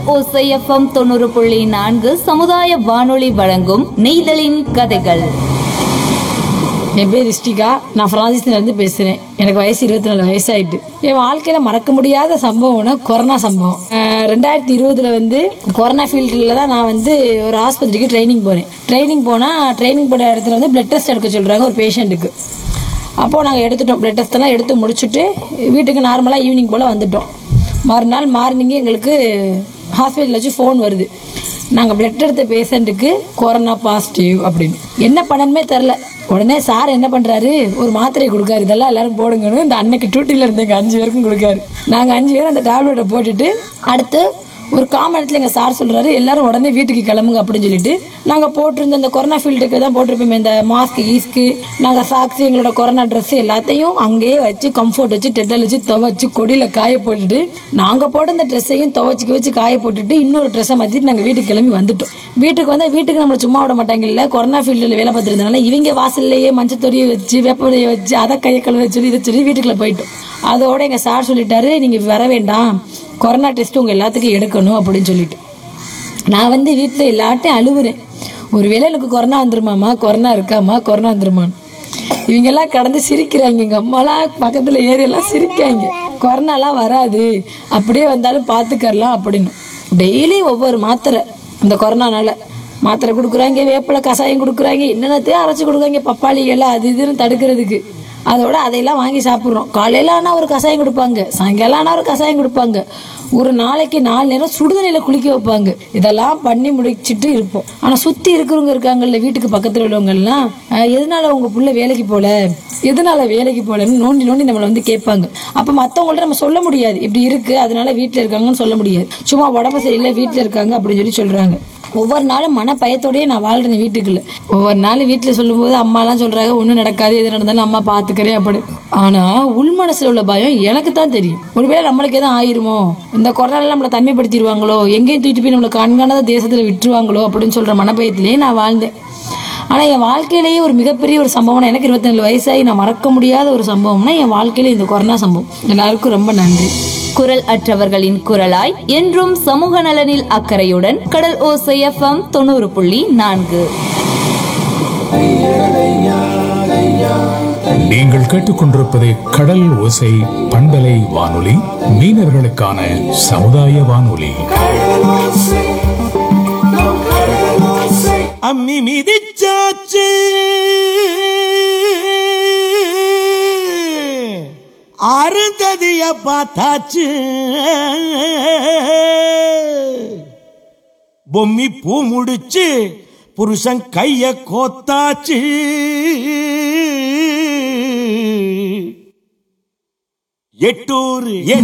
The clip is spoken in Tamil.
ஓசைஎஃப்எம் தொண்ணூறு புள்ளி நான்கு சமுதாய வானொலி வழங்கும் நெய்தலின் கதைகள் என் பேர் ரிஷ்டிகா நான் பிரான்சிஸ்ல இருந்து பேசுறேன் எனக்கு வயசு இருபத்தி நாலு வயசாயிட்டு என் வாழ்க்கையில மறக்க முடியாத சம்பவம்னா கொரோனா சம்பவம் அஹ் ரெண்டாயிரத்தி இருபதுல வந்து கொரோனா ஃபீல்டில் தான் நான் வந்து ஒரு ஆஸ்பத்திரிக்கு ட்ரைனிங் போனேன் ட்ரைனிங் போனா ட்ரைனிங் போன இடத்துல வந்து பிளட் டெஸ்ட் எடுக்க சொல்றாங்க ஒரு பேஷண்ட்டுக்கு அப்போ நாங்கள் எடுத்துட்டோம் பிளட் டெஸ்ட் எல்லாம் எடுத்து முடிச்சுட்டு வீட்டுக்கு நார்மலாக ஈவினிங் போல் வந்துட்டோம் மறுநாள் மார்னிங்கே எங்களுக்கு ஹாஸ்பிட்டல் வச்சு ஃபோன் வருது நாங்கள் பிளட் எடுத்த பேஷண்ட்டுக்கு கொரோனா பாசிட்டிவ் அப்படின்னு என்ன பண்ணணுமே தெரில உடனே சார் என்ன பண்ணுறாரு ஒரு மாத்திரை கொடுக்காரு இதெல்லாம் எல்லாரும் போடுங்கன்னு இந்த அன்னைக்கு டியூட்டியில் இருந்த எங்கள் அஞ்சு பேருக்கும் கொடுக்காரு நாங்கள் அஞ்சு பேரும் அந்த டேப்லெட்டை போட்டுட்டு அடுத்து ஒரு காமனத்தில் எங்கள் சார் சொல்கிறாரு எல்லாரும் உடனே வீட்டுக்கு கிளம்புங்க அப்படின்னு சொல்லிட்டு நாங்கள் போட்டிருந்த இந்த கொரோனா ஃபீல்டுக்கு தான் போட்டிருப்போமே இந்த மாஸ்க் ஈஸ்க்கு நாங்கள் சாக்ஸ் எங்களோட கொரோனா ட்ரெஸ் எல்லாத்தையும் அங்கேயே வச்சு கம்ஃபர்ட் வச்சு டெட்டல் வச்சு துவைச்சு கொடியில் காய போட்டுட்டு நாங்கள் போட்ட இந்த ட்ரெஸ்ஸையும் துவைச்சிக்க வச்சு காய போட்டுட்டு இன்னொரு ட்ரெஸ்ஸை மாற்றிட்டு நாங்கள் வீட்டுக்கு கிளம்பி வந்துட்டோம் வீட்டுக்கு வந்தால் வீட்டுக்கு நம்மளை சும்மா விட மாட்டாங்க இல்லை கொரோனா ஃபீல்டில் வேலை பார்த்துருந்தனால இவங்க வாசல்லையே மஞ்சத்தொடியை வச்சு வேப்பலையை வச்சு அதை கையை கழுவ சொல்லி இதை சொல்லி வீட்டுக்குள்ள போயிட்டோம் அதோட எங்கள் சார் சொல்லிட்டாரு நீங்கள் வர வேண்டாம் கொரோனா டெஸ்ட் உங்கள் எல்லாத்துக்கும் எடுக்கணும் அப்படின்னு சொல்லிட்டு நான் வந்து வீட்டில் எல்லாட்டையும் அழுவுறேன் ஒருவேளை எனக்கு கொரோனா வந்துருமாமா கொரோனா இருக்காமா கொரோனா வந்துருமான்னு இவங்க எல்லாம் கடந்து சிரிக்கிறாங்க எங்க அம்மாலாம் பக்கத்துல ஏறி எல்லாம் சிரிக்காங்க கொரோனாலாம் வராது அப்படியே வந்தாலும் பார்த்துக்கறலாம் அப்படின்னு டெய்லி ஒவ்வொரு மாத்திரை இந்த கொரோனானால மாத்திரை கொடுக்குறாங்க வேப்பிலை கஷாயம் கொடுக்குறாங்க என்னென்னத்தையும் அரைச்சி கொடுக்குறாங்க பப்பாளி எல்லாம் அது இதுன்னு தடுக்கிறதுக்கு அதோட அதையெல்லாம் வாங்கி சாப்பிட்றோம் காலையில ஆனால் ஒரு கஷாயம் கொடுப்பாங்க சாயங்காலம் ஆனால் ஒரு கஷாயம் கொடுப்பாங்க ஒரு நாளைக்கு நாலு நேரம் சுடுதண்ணில குளிக்க வைப்பாங்க இதெல்லாம் பண்ணி முடிச்சிட்டு இருப்போம் ஆனா சுத்தி இருக்கிறவங்க இருக்காங்கல்ல வீட்டுக்கு பக்கத்துல உள்ளவங்க எல்லாம் "அஹ், எதனால உங்க புள்ள வேலைக்கு போல எதனால வேலைக்கு போலன்னு நோண்டி நோண்டி நம்மளை வந்து கேட்பாங்க அப்ப மத்தவங்கள்ட்ட நம்ம சொல்ல முடியாது இப்படி இருக்கு அதனால வீட்டுல இருக்காங்கன்னு சொல்ல முடியாது சும்மா உடம்பு சரியில்லை வீட்டுல இருக்காங்க அப்படின்னு சொல்லி சொல்றாங்க ஒவ்வொரு நாளும் மன பயத்தோடயே நான் வாழ்றேன் வீட்டுக்குள்ள ஒவ்வொரு நாள் வீட்டுல சொல்லும்போது அம்மாலாம் சொல்றாங்க ஒண்ணும் நடக்காது எது நடந்தாலும் அம்மா பாத்துக்கிறேன் அப்படி ஆனா உள் மனசுல உள்ள பயம் எனக்கு தான் தெரியும் ஒருவேளை நம்மளுக்கு எதுவும் ஆயிருமோ இந்த கொரோனால நம்மளை தனிமைப்படுத்திடுவாங்களோ எங்கேயும் தூக்கிட்டு போய் நம்மளை கண்காணாத தேசத்துல விட்டுருவாங்களோ அப்படின்னு சொல்ற மனபயத்திலேயே நான் வாழ்ந்தேன் ஆனா என் வாழ்க்கையிலேயே ஒரு மிகப்பெரிய ஒரு சம்பவம் எனக்கு இருபத்தி நாலு வயசாகி நான் மறக்க முடியாத ஒரு சம்பவம்னா என் வாழ்க்கையில இந்த கொரோனா சம்பவம் எல்லாருக்கும் ரொம்ப நன்றி குரல் அற்றவர்களின் குரலாய் என்றும் சமூக நலனில் அக்கறையுடன் கடல் ஓசைஎஃப்எம் தொண்ணூறு புள்ளி நான்கு நீங்கள் கேட்டுக்கொண்டிருப்பது கடல் ஓசை பண்பலை வானொலி மீனவர்களுக்கான சமுதாய வானொலி அம்மி மிதிச்சாச்சு அருந்ததிய பார்த்தாச்சு பொம்மி பூ முடிச்சு புருஷன் கைய கோத்தாச்சு எட்டூர்